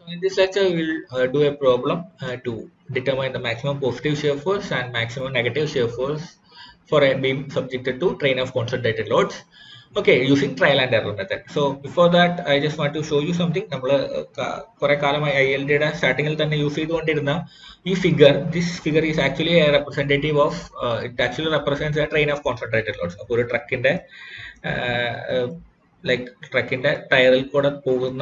in this lecture, we will uh, do a problem uh, to determine the maximum positive shear force and maximum negative shear force for a beam subjected to train of concentrated loads. Okay, using trial and error method. So before that, I just want to show you something. നമ്മൾ കുറെ കാലമായി I L ഡിയുടെ സ്റ്റാർട്ടിങ്ങിൽ തന്നെ use ചെയ്തുകൊണ്ടിരുന്ന ഈ figure this figure is actually representative of it actually represents a train of concentrated loads അപ്പോൾ ഒരു ട്രക്കിന്റെ ലൈക്ക് ട്രക്കിന്റെ ടയറിൽ കൂടെ പോകുന്ന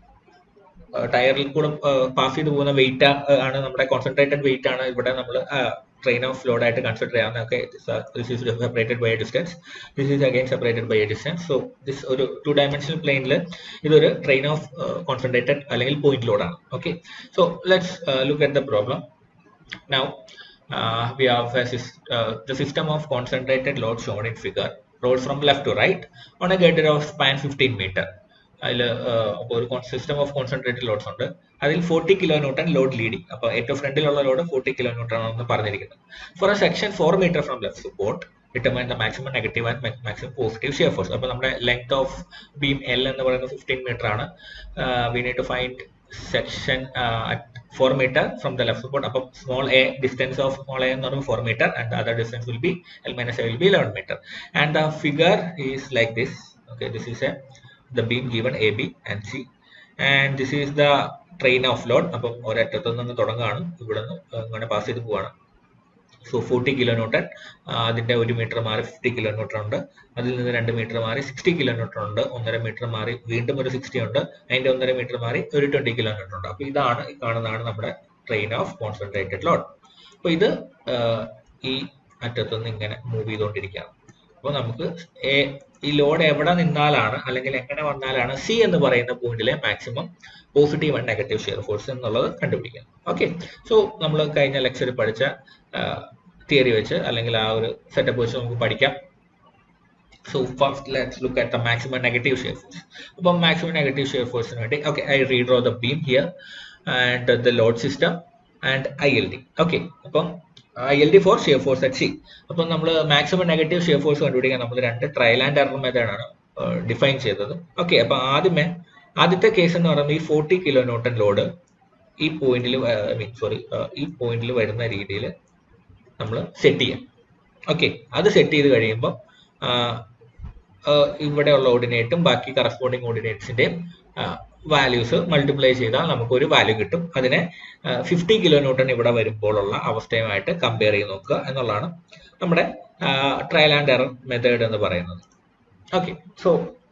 ടയറിൽ കൂടെ പാസ് ചെയ്ത് പോകുന്ന വെയിറ്റ് ആണ് നമ്മുടെ കോൺസെൻട്രേറ്റഡ് വെയിറ്റ് ആണ് ഇവിടെ നമ്മൾ ട്രെയിൻ ഓഫ് ലോഡ് ആയിട്ട് കൺസിഡർ ചെയ്യാവുന്ന okay this is separated by a distance this is again separated by a distance so this ഒരു ടു ഡയമെൻഷണൽ പ്ലെയിനിൽ ഇതൊരു ട്രെയിൻ ഓഫ് കോൺസെൻട്രേറ്റഡ് അല്ലെങ്കിൽ പോയിന്റ് ലോഡാണ് okay so let's look at the problem now we have a, uh, the system of concentrated load shown in figure rolls from left to right on a girder of span 15 meter അതിൽ ഒരു system of concentrated loads ഉണ്ട് അതിൽ forty kilo newton load leading അപ്പൊ ഏറ്റവും ഫ്രണ്ടിലുള്ള load forty kilo newton ആണെന്ന് പറഞ്ഞിരിക്കുന്നത് for a section four metre from left support determine the maximum negative and maximum positive shear force അപ്പൊ നമ്മുടെ ലെങ്ത് ഓഫ് ബീം എൽ എന്ന് പറയുന്നത് ഫിഫ്റ്റീൻ മീറ്റർ ആണ് we need to find section four metre from the left support അപ്പം small a distance of small a എന്ന് പറയുമ്പോൾ four metre and the other distance will be L minus a will be eleven metre and the figure is like this okay this is a the beam given AB and C and this is the train of load അപ്പം ഒരറ്റത്തു നിന്ന് തുടങ്ങുകയാണ് ഇവിടെ നിന്ന് ഇങ്ങനെ pass ചെയ്ത് പോവാണ് so forty kilo newton അതിന്റെ ഒരു മീറ്റർ മാറി ഫിഫ്റ്റി കിലോ ന്യൂട്ടൺ ഉണ്ട് അതിൽ നിന്ന് രണ്ട് മീറ്റർ മാറി സിക്സ്റ്റി കിലോ ന്യൂട്ടൺ ഉണ്ട് ഒന്നര മീറ്റർ മാറി വീണ്ടും ഒരു സിക്സ്റ്റി ഉണ്ട് അതിന്റെ ഒന്നര മീറ്റർ മാറി ഒരു ട്വന്റി കിലോ ന്യൂട്ടൺ ഉണ്ട് അപ്പൊ ഇതാണ് ഈ കാണുന്നതാണ് നമ്മുടെ ട്രെയിൻ ഓഫ് കോൺസെൻട്രേറ്റഡ് ലോഡ് അപ്പൊ ഇത് ഈ അറ്റത്തുനിന്ന് ഇങ്ങനെ മൂവ് ചെയ്തുകൊണ്ടിരിക്കുകയാണ് അപ്പോൾ നമുക്ക് ഈ ലോഡ് എവിടെ നിന്നാലാണ് അല്ലെങ്കിൽ എങ്ങനെ വന്നാലാണ് സി എന്ന് പറയുന്ന പോയിന്റിലെ maximum positive and negative shear force എന്നുള്ളത് കണ്ടുപിടിക്കാം ഓക്കെ സോ നമ്മൾ കഴിഞ്ഞ ലെക്ചറിൽ പഠിച്ച തിയറി വെച്ച് അല്ലെങ്കിൽ ആ ഒരു സെറ്റപ്പ് വെച്ച് നമുക്ക് പഠിക്കാം so first let's look at the maximum negative shear force അപ്പം മാക്സിമം നെഗറ്റീവ് ഷിയർ ഫോഴ്സിന് വേണ്ടി okay I redraw the beam here and the load system and I L D okay അപ്പം I L D for shear force at C അപ്പം നമ്മൾ maximum negative shear force കണ്ടുപിടിക്കാൻ നമ്മൾ രണ്ട് trial and error മെത്തേഡാണ് define ചെയ്തത് okay അപ്പൊ ആദ്യമേ ആദ്യത്തെ കേസ് എന്ന് പറയുന്നത് ഈ ഫോർട്ടി കിലോ ന്യൂട്ടൺ ലോഡ് ഈ പോയിന്റിൽ ഐ മീൻ സോറി ഈ പോയിന്റിൽ വരുന്ന രീതിയിൽ നമ്മൾ സെറ്റ് ചെയ്യാം ഓക്കെ അത് സെറ്റ് ചെയ്ത് കഴിയുമ്പോൾ ഇവിടെയുള്ള ഓർഡിനേറ്റും ബാക്കി കറസ്പോണ്ടിങ് ഓർഡിനേറ്റ്സിന്റെയും വാല്യൂസ് മൾട്ടിപ്ലൈ ചെയ്താൽ നമുക്ക് ഒരു വാല്യൂ കിട്ടും അതിനെ ഫിഫ്റ്റി കിലോ ന്യൂട്ടൺ ഇവിടെ വരുമ്പോഴുള്ള അവസ്ഥയുമായിട്ട് കമ്പയർ ചെയ്ത് നോക്കുക എന്നുള്ളതാണ് നമ്മുടെ ട്രയൽ ആൻഡ് എറർ മെത്തേഡ് എന്ന് പറയുന്നത് ഓക്കെ സോ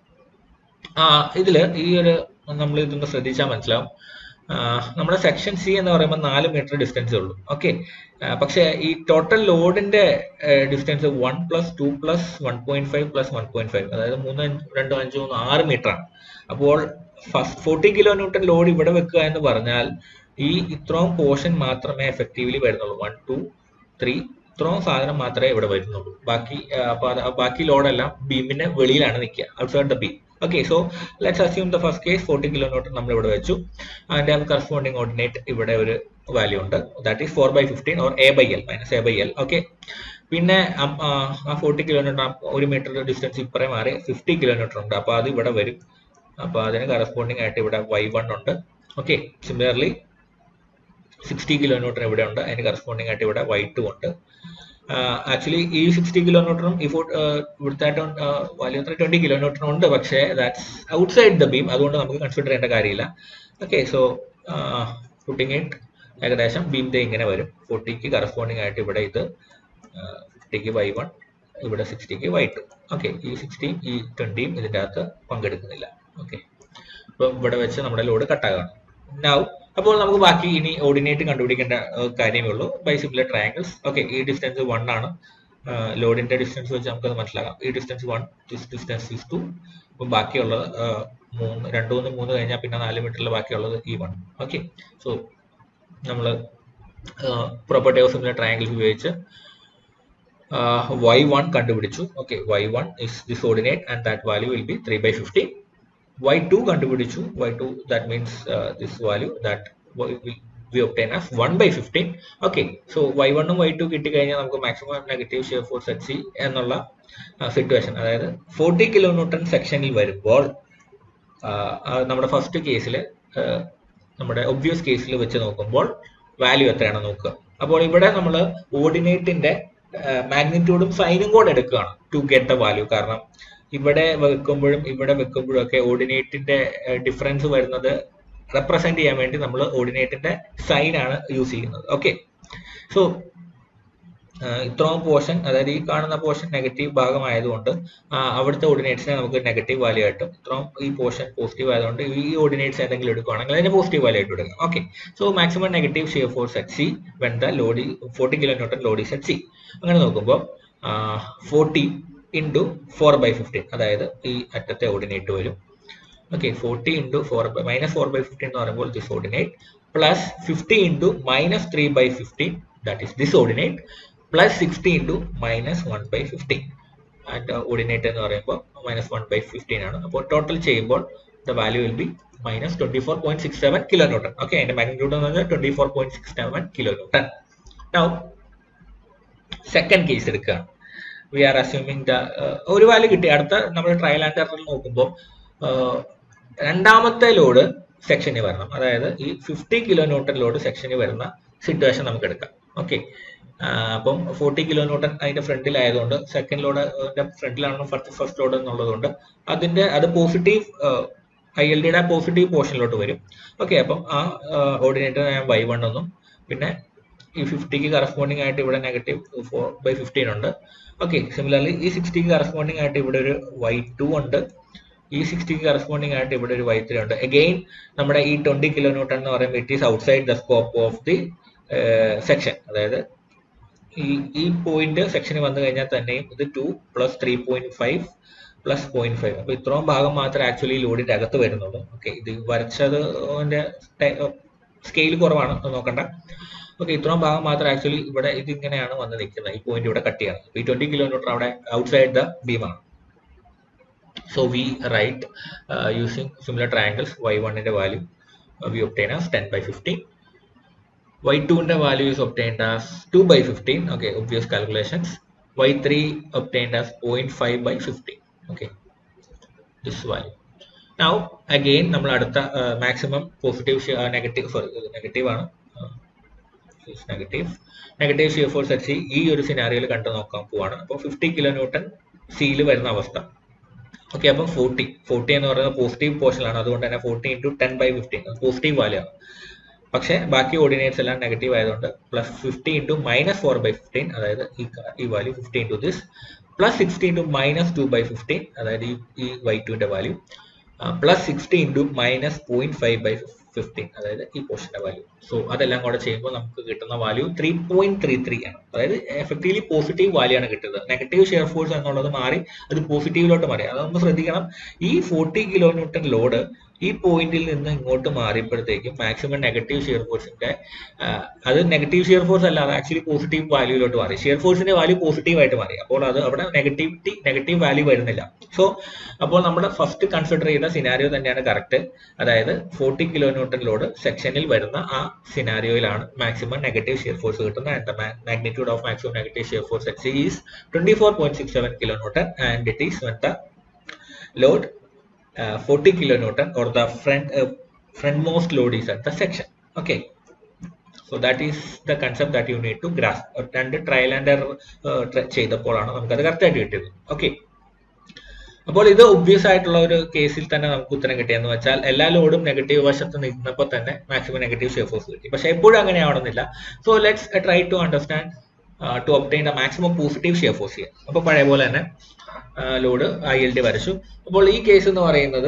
ഇതിൽ ഈ ഒരു നമ്മൾ ഇതൊന്ന് ശ്രദ്ധിച്ചാൽ മനസ്സിലാവും നമ്മുടെ സെക്ഷൻ സി എന്ന് പറയുമ്പോൾ നാല് മീറ്റർ ഡിസ്റ്റൻസേ ഉള്ളൂ ഓക്കെ പക്ഷേ ഈ ടോട്ടൽ ലോഡിന്റെ distance one plus two plus one point five plus one point five അതായത് മൂന്ന് രണ്ടോ അഞ്ചോ മൂന്ന് ആറ് മീറ്റർ ആണ് അപ്പോൾ first forty kilo newton load ഇവിടെ വെക്കുക എന്ന് പറഞ്ഞാൽ ഈ ഇത്രയും പോർഷൻ മാത്രമേ എഫക്റ്റീവ്ലി വരുന്നുള്ളൂ വൺ ടു ത്രീ ഇത്രയും സാധനം മാത്രമേ ഇവിടെ വരുന്നുള്ളൂ ബാക്കി ബാക്കി ലോഡെല്ലാം ബീമിന്റെ വെളിയിലാണ് നിൽക്കുക outside the beam okay so let's assume the first case forty kilo newton നമ്മൾ ഇവിടെ വെച്ചു അതിന്റെ കറസ്പോണ്ടിങ് ഓർഡിനേറ്റ് ഇവിടെ ഒരു വാല്യൂ ഉണ്ട് that is four by fifteen or a by L minus a by L okay പിന്നെ ആ ഫോർട്ടി കിലോ ന്യൂട്ടൺ ഒരു മീറ്റർ ഡിസ്റ്റൻസ് ഇപ്പറേ മാറി ഫിഫ്റ്റി കിലോ ന്യൂട്ടൺ ഉണ്ട് അപ്പൊ അത് ഇവിടെ വരും അപ്പൊ അതിന് കറസ്പോണ്ടിങ് ആയിട്ട് ഇവിടെ വൈ വൺ ഉണ്ട് okay similarly sixty kilo newton ഇവിടെ ഉണ്ട് അതിന് കറസ്പോണ്ടിങ് ആയിട്ട് ഇവിടെ വൈ ടു ഉണ്ട് ആക്ച്വലി ഈ സിക്സ്റ്റി കിലോ ന്യൂട്ടണും ഈ ഫോർ ഇവിടുത്തെ വാല്യൂ എത്ര ട്വന്റി കിലോ ന്യൂട്ടണും ഉണ്ട് പക്ഷേ ദാറ്റ്സ് ഔട്ട്സൈഡ് ദ ബീം അതുകൊണ്ട് നമുക്ക് കൺസിഡർ ചെയ്യേണ്ട കാര്യമില്ല ഓക്കെ സോ പുട്ടിങ് ഇറ്റ് ഏകദേശം ബീം ദേ ഇങ്ങനെ വരും ഫോർട്ടിക്ക് കറസ്പോണ്ടിങ് ആയിട്ട് ഇവിടെ ഇത് ഫിഫ്റ്റിക്ക് വൈ വൺ ഇവിടെ സിക്സ്റ്റിക്ക് വൈ ടു ഓക്കെ ഈ സിക്സ്റ്റിയും ഈ ട്വന്റിയും ഇതിൻ്റെ അകത്ത് പങ്കെടുക്കുന്നില്ല ഓക്കെ അപ്പോൾ ഇവിടെ വെച്ച് നമ്മുടെ ലോഡ് കട്ടാകാണ് നൗ അപ്പോൾ നമുക്ക് ബാക്കി ഇനി ഓർഡിനേറ്റ് കണ്ടുപിടിക്കേണ്ട കാര്യമേ ഉള്ളൂ ബൈ സിമിലർ ട്രയാങ്കിൾസ് ഓക്കെ ഈ ഡിസ്റ്റൻസ് വൺ ആണ് ലോഡിന്റെ ഡിസ്റ്റൻസ് വെച്ച് നമുക്കത് മനസ്സിലാക്കാം ഈ distance one this distance is two അപ്പം ബാക്കിയുള്ളത് മൂന്ന് രണ്ട് മൂന്ന് മൂന്ന് കഴിഞ്ഞാൽ പിന്നെ നാല് മീറ്ററിൽ ബാക്കിയുള്ളത് ഈ വൺ ഓക്കെ സോ നമ്മൾ പ്രോപ്പർട്ടി ഓഫ് സിമിലർ ട്രയാങ്കിൾസ് ഉപയോഗിച്ച് വൈ വൺ കണ്ടുപിടിച്ചു okay Y one is this ordinate and that value will be three by fifty y2 കണ്ടുപിടിച്ചു y2 that means uh, this value that we obtain as 1 by 15 okay so y1 ഉം y2 കിട്ടിക്കഴിഞ്ഞാൽ നമുക്ക് maximum negative shear force H C എന്നുള്ള situation അതായത് forty kilo newton സെക്ഷനിൽ വരുമ്പോൾ നമ്മുടെ first കേസിൽ നമ്മുടെ ഒബ്വിയസ് കേസിൽ വെച്ച് നോക്കുമ്പോൾ വാല്യൂ എത്രയാണ് നോക്കുക അപ്പോൾ ഇവിടെ നമ്മൾ ഓർഡിനേറ്റിന്റെ മാഗ്നിറ്റ്യൂഡും സൈനും കൂടെ എടുക്കുകയാണ് ടു ഗെറ്റ് ദ വാല്യൂ കാരണം ഇവിടെ വെക്കുമ്പോഴും ഇവിടെ വെക്കുമ്പോഴും ഒക്കെ ഓർഡിനേറ്റിന്റെ ഡിഫറൻസ് വരുന്നത് റെപ്രസെന്റ് ചെയ്യാൻ വേണ്ടി നമ്മൾ ഓർഡിനേറ്റിന്റെ സൈൻ ആണ് യൂസ് ചെയ്യുന്നത് ഓക്കെ സോ ഇത്രയും പോർഷൻ അതായത് ഈ കാണുന്ന പോർഷൻ നെഗറ്റീവ് ഭാഗമായതുകൊണ്ട് ആ, അവിടുത്തെ ഓർഡിനേറ്റ്സിനെ നമുക്ക് നെഗറ്റീവ് വാല്യൂ ആയിട്ടും ഇത്രയും ഈ പോർഷൻ പോസിറ്റീവ് ആയതുകൊണ്ട് ഈ ഓർഡിനേറ്റ്സ് എന്തെങ്കിലും എടുക്കുകയാണെങ്കിൽ അതിനെ പോസിറ്റീവ് വാല്യൂ ആയിട്ട് എടുക്കാം okay so maximum negative shear force at C when the load forty kilo newton load is at C അങ്ങനെ നോക്കുമ്പോൾ forty into four by fifteen അതായത് ഈ അറ്റത്തെ ഓർഡിനേറ്റ് വരും okay forty into four by minus four by fifteen എന്ന് പറയുമ്പോൾ this ordinate plus fifty into minus three by fifteen that is this ordinate plus sixty into minus one by fifteen and ordinate എന്ന് പറയുമ്പോൾ minus one by fifteen ആണ് അപ്പോൾ total ചെയ്യുമ്പോൾ the value will be minus twenty four point six seven kilo newton okay അതിന്റെ magnitude എന്ന് പറഞ്ഞാൽ twenty four point six seven kilo newton now second case എടുക്കുകയാണ് we are assuming the ഒരു value കിട്ടി അടുത്ത നമ്മൾ ട്രയൽ ആൻഡ് എററിൽ നോക്കുമ്പോൾ രണ്ടാമത്തെ ലോഡ് സെക്ഷനിൽ വരണം അതായത് ഈ ഫിഫ്റ്റി കിലോ ന്യൂട്ടൺ ലോഡ് സെക്ഷനിൽ വരുന്ന സിറ്റുവേഷൻ നമുക്ക് എടുക്കാം ഓക്കെ അപ്പം ഫോർട്ടി കിലോ ന്യൂട്ടൺ അതിന്റെ ഫ്രണ്ടിലായതുകൊണ്ട് സെക്കൻഡ് ലോഡ് ഫ്രണ്ടിലാണ് ഫസ്റ്റ് ഫസ്റ്റ് ലോഡ് എന്നുള്ളതുകൊണ്ട് അതിന്റെ അത് പോസിറ്റീവ് ഐ എൽ ഡിയുടെ പോസിറ്റീവ് പോർഷനിലോട്ട് വരും ഓക്കെ അപ്പം ആ ഓർഡിനേറ്റർ ഞാൻ വൈ വൺ എന്നും പിന്നെ ഈ ഫിഫ്റ്റിക്ക് കറസ്പോണ്ടിങ് ആയിട്ട് ഇവിടെ നെഗറ്റീവ് ഫോർ ബൈ ഫിഫ്റ്റീൻ ഉണ്ട് ഓക്കെ സിമിലർലി ഈ സിക്സ്റ്റിക്ക് കറസ്പോണ്ടിങ് ആയിട്ട് ഇവിടെ ഒരു വൈ ടു ഉണ്ട് ഈ സിക്സ്റ്റിക്ക് കറസ്പോണ്ടിങ് ആയിട്ട് ഇവിടെ ഒരു വൈ ത്രീ ഉണ്ട് അഗെയിൻ നമ്മുടെ ഈ ട്വന്റി കിലോ ന്യൂട്ടൺ എന്ന് പറയുമ്പോൾ it is outside the scope of the section അതായത് ഈ ഈ പോയിന്റ് സെക്ഷനിൽ വന്നു കഴിഞ്ഞാൽ തന്നെയും ഇത് two plus three point five plus point five അപ്പൊ ഇത്രയും ഭാഗം മാത്രമേ ആക്ച്വലി ലോഡിന്റെ അകത്ത് വരുന്നുള്ളൂ ഓക്കെ ഇത് വരച്ചത് സ്കെയിൽ കുറവാണ് അത് നോക്കണ്ട ഓക്കെ ഇത്രയും ഭാഗം മാത്രം ആക്ച്വലി ഇവിടെ ഇത് ഇങ്ങനെയാണ് വന്ന് നിൽക്കുന്നത് ഈ പോയിന്റ് ഇവിടെ കട്ട് ചെയ്യണം ഈ ട്വന്റി കിലോമീറ്റർ അവിടെ ഔട്ട്സൈഡ് ദ ബീമാണ് so we write using similar triangles Y വണ്ണിന്റെ value we obtain as ten by fifteen y2 ന്റെ value is obtained as 2 by 15 okay obvious calculations y3 obtained as 0.5 by 15 okay this value now again നമ്മൾ അടുത്ത maximum positive negative sorry negative ആണ് negative negative shear force H ഈ ഒരു സിനാരിയോയിൽ കണ്ടു നോക്കാൻ പോവാണ് അപ്പോൾ ഫിഫ്റ്റി കിലോ ന്യൂട്ടൺ സിയിൽ വരുന്ന അവസ്ഥ ഓക്കെ അപ്പം ഫോർട്ടി ഫോർട്ടി എന്ന് പറയുന്നത് പോസിറ്റീവ് പോർഷനാണ് അതുകൊണ്ട് തന്നെ forty into ten by fifteen positive value ആണ് പക്ഷേ ബാക്കി ഓർഡിനേറ്റ്സ് എല്ലാം നെഗറ്റീവ് ആയതുകൊണ്ട് plus fifty into minus four by fifteen അതായത് ഈ ഈ value fifty into this plus sixty into minus two by fifteen അതായത് ഈ ഈ വൈ ടുവിന്റെ value plus sixty into minus point five by fifteen അതായത് ഈ പോർഷന്റെ വാല്യൂ സോ അതെല്ലാം കൂടെ ചെയ്യുമ്പോൾ നമുക്ക് കിട്ടുന്ന value three point three three ആണ് അതായത് എഫക്റ്റീവ്ലി പോസിറ്റീവ് വാല്യൂ ആണ് കിട്ടുന്നത് നെഗറ്റീവ് ഷെയർ ഫോഴ്സ് എന്നുള്ളത് മാറി അത് പോസിറ്റീവിലോട്ട് മാറി അത് നമ്മൾ ശ്രദ്ധിക്കണം ഈ ഫോർട്ടി കിലോ ന്യൂട്ടൺ ലോഡ് ഈ പോയിന്റിൽ നിന്ന് ഇങ്ങോട്ട് മാറിയപ്പോഴത്തേക്കും മാക്സിമം നെഗറ്റീവ് ഷിയർ ഫോഴ്സിന്റെ അത് നെഗറ്റീവ് ഷിയർ ഫോഴ്സ് അല്ല അത് ആക്ച്വലി പോസിറ്റീവ് വാല്യൂയിലോട്ട് മാറി ഷിയർ ഫോഴ്സിന്റെ വാല്യൂ പോസിറ്റീവ് ആയിട്ട് മാറി അപ്പോൾ അത് അവിടെ നെഗറ്റിവിറ്റി നെഗറ്റീവ് വാല്യൂ വരുന്നില്ല സോ അപ്പോൾ നമ്മുടെ ഫസ്റ്റ് കൺസിഡർ ചെയ്ത സിനാരിയോ തന്നെയാണ് കറക്റ്റ് അതായത് ഫോർട്ടി കിലോ ന്യൂട്ടൺ ലോഡ് സെക്ഷനിൽ വരുന്ന ആ സിനാരിയോയിലാണ് മാക്സിമം നെഗറ്റീവ് ഷിയർ ഫോഴ്സ് കിട്ടുന്നത് and magnitude of maximum negative shear force H is twenty four point six seven kilo newton and it is when the load uh, 40 kilonewton or the front uh, frontmost load is at the section okay so that is the concept that you need to grasp Uh, രണ്ട് trial and error ചെയ്തപ്പോഴാണ് നമുക്കത് correct ആയിട്ട് കിട്ടിയത് okay അപ്പോൾ ഇത് obvious ആയിട്ടുള്ള ഒരു കേസിൽ തന്നെ നമുക്ക് ഉത്തരം കിട്ടിയെന്ന് വെച്ചാൽ എല്ലാ ലോഡും നെഗറ്റീവ് വശത്ത് നിന്നപ്പോൾ തന്നെ മാക്സിമം നെഗറ്റീവ് ഷെയർ ഫോഴ്സ് കിട്ടി പക്ഷെ എപ്പോഴും അങ്ങനെ ആവണമെന്നില്ല so let's try to understand to obtain the maximum positive shear force ചെയ്യാം അപ്പോൾ പഴയ പോലെ തന്നെ ലോഡ് ഐ എൽ ഡി വരച്ചു അപ്പോൾ ഈ കേസ് എന്ന് പറയുന്നത്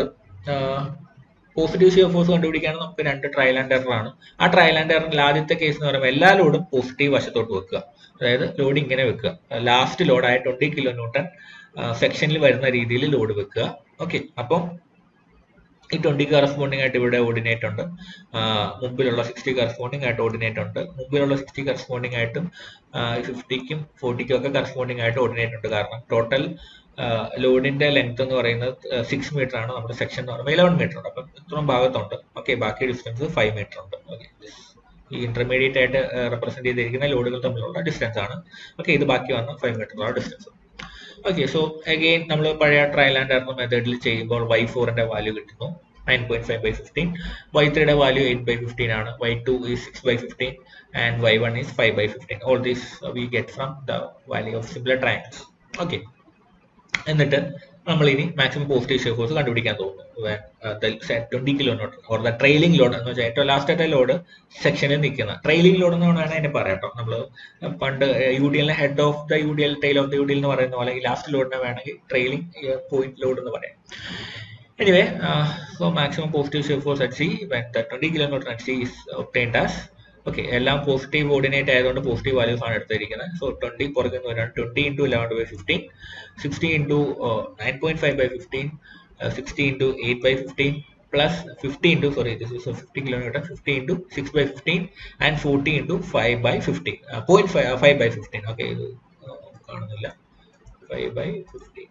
പോസിറ്റീവ് ഷിയർ ഫോഴ്സ് കണ്ടുപിടിക്കാൻ നമുക്ക് രണ്ട് ട്രയൽ ആൻഡ് എറർ ആണ് ആ ട്രയൽ ആൻഡ് എററിൽ ആദ്യത്തെ കേസ് എന്ന് പറയുമ്പോൾ എല്ലാ ലോഡും പോസിറ്റീവ് വശത്തോട്ട് വെക്കുക അതായത് ലോഡ് ഇങ്ങനെ വെക്കുക ലാസ്റ്റ് ലോഡായ ട്വന്റി കിലോ ന്യൂട്ടൺ സെക്ഷനിൽ വരുന്ന രീതിയിൽ ലോഡ് വെക്കുക ഓക്കെ അപ്പം ഈ ട്വന്റി കറസ്പോണ്ടിങ് ആയിട്ട് ഇവിടെ ഓർഡിനേറ്റ് ഉണ്ട് ആ, മുമ്പിലുള്ള സിക്സ്റ്റി കറസ്പോണ്ടിങ് ആയിട്ട് ഓർഡിനേറ്റ് ഉണ്ട് മുമ്പിലുള്ള സിക്സ്റ്റി കറസ്പോണ്ടിങ് ആയിട്ടും ഫിഫ്റ്റിക്കും ഫോർട്ടിക്കും ഒക്കെ കറസ്പോണ്ടിങ് ആയിട്ട് ഓർഡിനേറ്റ് ഉണ്ട് കാരണം ടോട്ടൽ ലോഡിന്റെ ലെങ്ത് എന്ന് പറയുന്നത് സിക്സ് മീറ്റർ ആണ് നമ്മുടെ സെക്ഷൻ എന്ന് പറയുമ്പോൾ ഇലവൻ മീറ്റർ ഉണ്ട് അപ്പം ഇത്രയും ഭാഗത്തുണ്ട് ഓക്കെ ബാക്കി ഡിസ്റ്റൻസ് ഫൈവ് മീറ്റർ ഉണ്ട് ഓക്കെ ഈ ഇന്റർമീഡിയറ്റ് ആയിട്ട് റെപ്രസെന്റ് ചെയ്തിരിക്കുന്ന ലോഡുകൾ തമ്മിലുള്ള ഡിസ്റ്റൻസ് ആണ് ഓക്കെ ഇത് ബാക്കി വന്ന ഫൈവ് മീറ്ററുള്ള ഡിസ്റ്റൻസ് ഓക്കെ സോ അഗെയിൻ നമ്മൾ പഴയ ട്രയൽ ആൻഡ് എറർ മെത്തേഡിൽ ചെയ്യുമ്പോൾ വൈ ഫോറിന്റെ വാല്യൂ കിട്ടുന്നു 9.5 by 15 y3 യുടെ വാല്യൂ 8 by 15 ആണ് y2 is 6 by 15 and y1 is 5 by 15 all this uh, we get from the value of similar triangles okay എന്നിട്ട് നമ്മൾ ഇനി മാക്സിമം പോസിറ്റീവ് ഷെയർ ഫോഴ്സ് കണ്ടുപിടിക്കാൻ തോന്നുന്നു twenty kilo not or the trailing load എന്ന് വെച്ചാൽ ഏറ്റവും ലാസ്റ്റത്തെ ലോഡ് സെക്ഷനിൽ നിൽക്കുന്ന ട്രെയിലിംഗ് ലോഡ് എന്ന് വേണമെങ്കിൽ അതിനെ പറയാം കേട്ടോ നമ്മൾ പണ്ട് യു ഡി എല്ലിനെ head of the U D L tail of the U D L എന്ന് പറയുന്ന പോലെ ലാസ്റ്റ് ലോഡിനെ വേണമെങ്കിൽ ട്രെയിലിംഗ് പോയിന്റ് ലോഡ് എന്ന് പറയാം anyway so maximum positive shear force at C when the twenty kilo not at C is obtained as okay എല്ലാം positive ordinate ആയതുകൊണ്ട് positive values ആണ് എടുത്തിരിക്കുന്നത് സോ ട്വന്റി പുറകിൽ നിന്ന് വരാൻ twenty into eleven by fifteen sixty into nine point five by fifteen sixty into eight by fifteen plus fifty into sorry this is fifty kilometre fifty into six by fifteen and forty into five by fifteen point five five by fifteen okay ഇത് കാണുന്നില്ല five by fifteen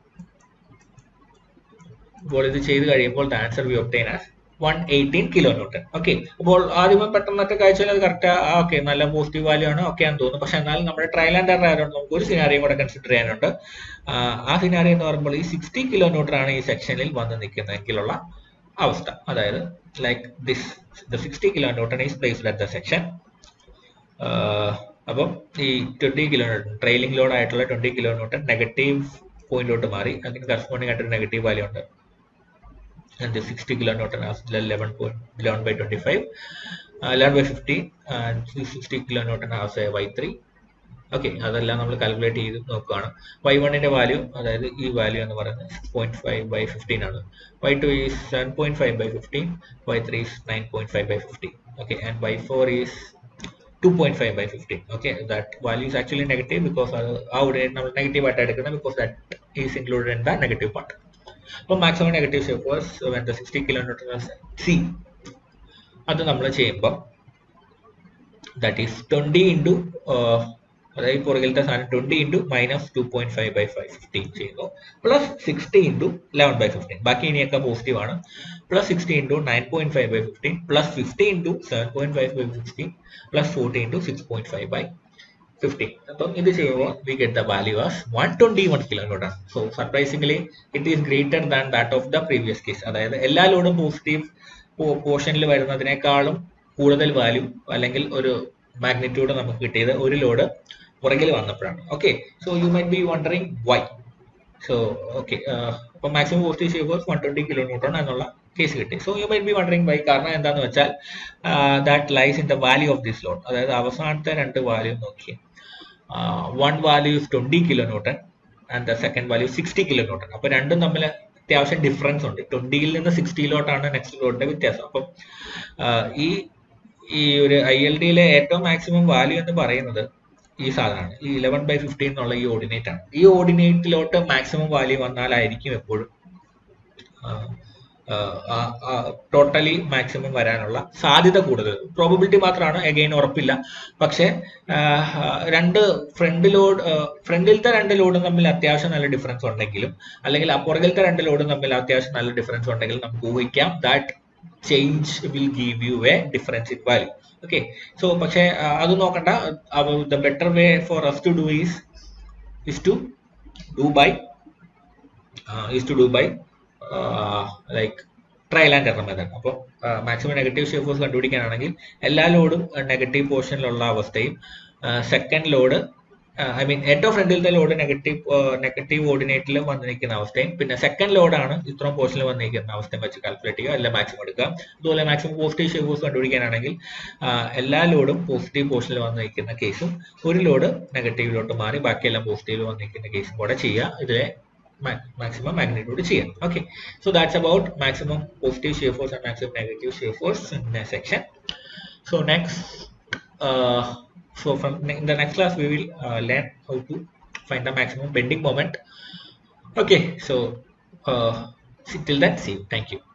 അപ്പോൾ ഇത് ചെയ്ത് കഴിയുമ്പോൾ the answer we obtain as one eighteen kilo newton okay അപ്പോൾ ആദ്യമേ പെട്ടെന്നൊക്കെ കാഴ്ചയിൽ അത് കറക്റ്റ് ഓക്കെ നല്ല പോസിറ്റീവ് വാല്യൂ ആണ് ഓക്കെ ആണെന്ന് തോന്നുന്നു പക്ഷെ എന്നാലും നമ്മുടെ ട്രയൽ ആൻഡ് എറർ ആയതുകൊണ്ട് നമുക്ക് ഒരു സിനാരിയും കൂടെ കൺസിഡർ ചെയ്യാനുണ്ട് ആ സിനാരി എന്ന് പറയുമ്പോൾ ഈ സിക്സ്റ്റി കിലോ ന്യൂട്ടൺ ആണ് ഈ സെക്ഷനിൽ വന്ന് നിൽക്കുന്നതെങ്കിലുള്ള അവസ്ഥ അതായത് like this the sixty kilo newton is placed at the section അപ്പം ഈ twenty kilo newton trailing load ആയിട്ടുള്ള ട്വന്റി കിലോ ന്യൂട്ടൺ നെഗറ്റീവ് പോയിന്റിലോട്ട് മാറി അതിന് കറസ്പോണ്ടിങ് ആയിട്ട് നെഗറ്റീവ് വാല്യൂ ഉണ്ട് and the 60 kilonewton as 11 point 11 by 25 uh, 11 by 50 and 60 kilonewton as a y3 okay അതെല്ലാം നമ്മൾ കാൽക്കുലേറ്റ് ചെയ്ത് നോക്കുകയാണ് വൈ വണ്ണിന്റെ വാല്യൂ അതായത് ഈ വാല്യൂ എന്ന് പറയുന്നത് six point five by fifteen ആണ് Y two is seven point five by fifteen Y three is nine point five by fifteen okay and Y four is two point five by fifteen okay that value is actually negative because അത് ആ ഒരു നമ്മൾ negative ആയിട്ട് എടുക്കുന്നത് because that is included in the negative part അപ്പോൾ maximum negative shape force when the sixty kilometre C അത് നമ്മൾ ചെയ്യുമ്പോൾ ദാറ്റ് ഈസ് ട്വന്റി ഇൻറ്റു അതായത് പുറകിലത്തെ സാധനം twenty into minus two point five by five fifteen ചെയ്യുന്നു plus sixty into eleven by fifteen ബാക്കി ഇനിയൊക്കെ പോസിറ്റീവ് ആണ് plus sixty into nine point five by fifteen plus fifty into seven point five by sixteen plus forty into six point five by fifteen അപ്പം ഇത് ചെയ്യുമ്പോൾ we get the value as one twenty one kilometre so surprisingly it is greater than that of the previous case അതായത് എല്ലാ ലോഡും positive പോർഷനിൽ വരുന്നതിനേക്കാളും കൂടുതൽ value അല്ലെങ്കിൽ ഒരു മാഗ്നിറ്റ്യൂഡ് നമുക്ക് കിട്ടിയത് ഒരു ലോഡ് പുറകിൽ വന്നപ്പോഴാണ് okay so you might be wondering why so okay അപ്പൊ maximum positive shavers one twenty kilometre എന്നുള്ള കേസ് കിട്ടി so you might be wondering why കാരണം എന്താന്ന് വെച്ചാൽ that lies in the value of this load അതായത് അവസാനത്തെ രണ്ട് വാല്യൂ നോക്കി one value is twenty kilo newton and the second value sixty kilo newton അപ്പൊ രണ്ടും തമ്മിൽ അത്യാവശ്യം ഡിഫറൻസ് ഉണ്ട് ട്വന്റിയിൽ നിന്ന് സിക്സ്റ്റിയിലോട്ടാണ് നെക്സ്റ്റ് ലോഡിന്റെ വ്യത്യാസം അപ്പം ഈ ഈ ഒരു ഐ എൽ ഡിയിലെ ഏറ്റവും മാക്സിമം വാല്യൂ എന്ന് പറയുന്നത് ഈ സാധനമാണ് ഈ ഇലവൻ ബൈ ഫിഫ്റ്റീൻ എന്നുള്ള ഈ ഓർഡിനേറ്റ് ആണ് ഈ ഓർഡിനേറ്റിലോട്ട് മാക്സിമം വാല്യൂ വന്നാലായിരിക്കും എപ്പോഴും ടോട്ടലി മാക്സിമം വരാനുള്ള സാധ്യത കൂടുതൽ പ്രോബിലിറ്റി മാത്രമാണ് എഗെയിൻ ഉറപ്പില്ല പക്ഷെ രണ്ട് ഫ്രണ്ട് ലോഡ് ഫ്രണ്ടിലത്തെ രണ്ട് ലോഡും തമ്മിൽ അത്യാവശ്യം നല്ല ഡിഫറൻസ് ഉണ്ടെങ്കിലും അല്ലെങ്കിൽ പുറകിലത്തെ രണ്ട് ലോഡും തമ്മിൽ അത്യാവശ്യം നല്ല ഡിഫറൻസ് ഉണ്ടെങ്കിൽ നമുക്ക് ഊഹിക്കാം that change will give you a difference in value okay so പക്ഷെ അത് നോക്കണ്ട the better way for us to do is is to do by is to do by like trial and error method അപ്പോൾ maximum negative shape force കണ്ടുപിടിക്കാനാണെങ്കിൽ എല്ലാ ലോഡും negative പോർഷനിലുള്ള അവസ്ഥയും second load I mean ഏറ്റവും ഫ്രണ്ടിലത്തെ ലോഡ് നെഗറ്റീവ് നെഗറ്റീവ് ഓർഡിനേറ്റിൽ വന്ന് നിൽക്കുന്ന അവസ്ഥയും പിന്നെ സെക്കൻഡ് ലോഡാണ് ഇത്രയും പോർഷനിൽ വന്നിരിക്കുന്ന അവസ്ഥയും വെച്ച് കാൽക്കുലേറ്റ് ചെയ്യുക എല്ലാം മാക്സിമം എടുക്കുക അതുപോലെ മാക്സിമം പോസിറ്റീവ് ഷേപ്പ് ഫോഴ്സ് കണ്ടുപിടിക്കാനാണെങ്കിൽ എല്ലാ ലോഡും പോസിറ്റീവ് പോർഷനിൽ വന്ന് നിൽക്കുന്ന കേസും ഒരു ലോഡ് നെഗറ്റീവിലോട്ട് മാറി ബാക്കിയെല്ലാം പോസിറ്റീവിൽ വന്ന് നിൽക്കുന്ന കേസും കൂടെ ചെയ്യുക ഇതിലെ maximum magnitude ചെയ്യാം okay so that's about maximum positive shear force and maximum negative shear force in the section so next uh, so from in the next class we will uh, learn how to find the maximum bending moment okay so uh, till then see you thank you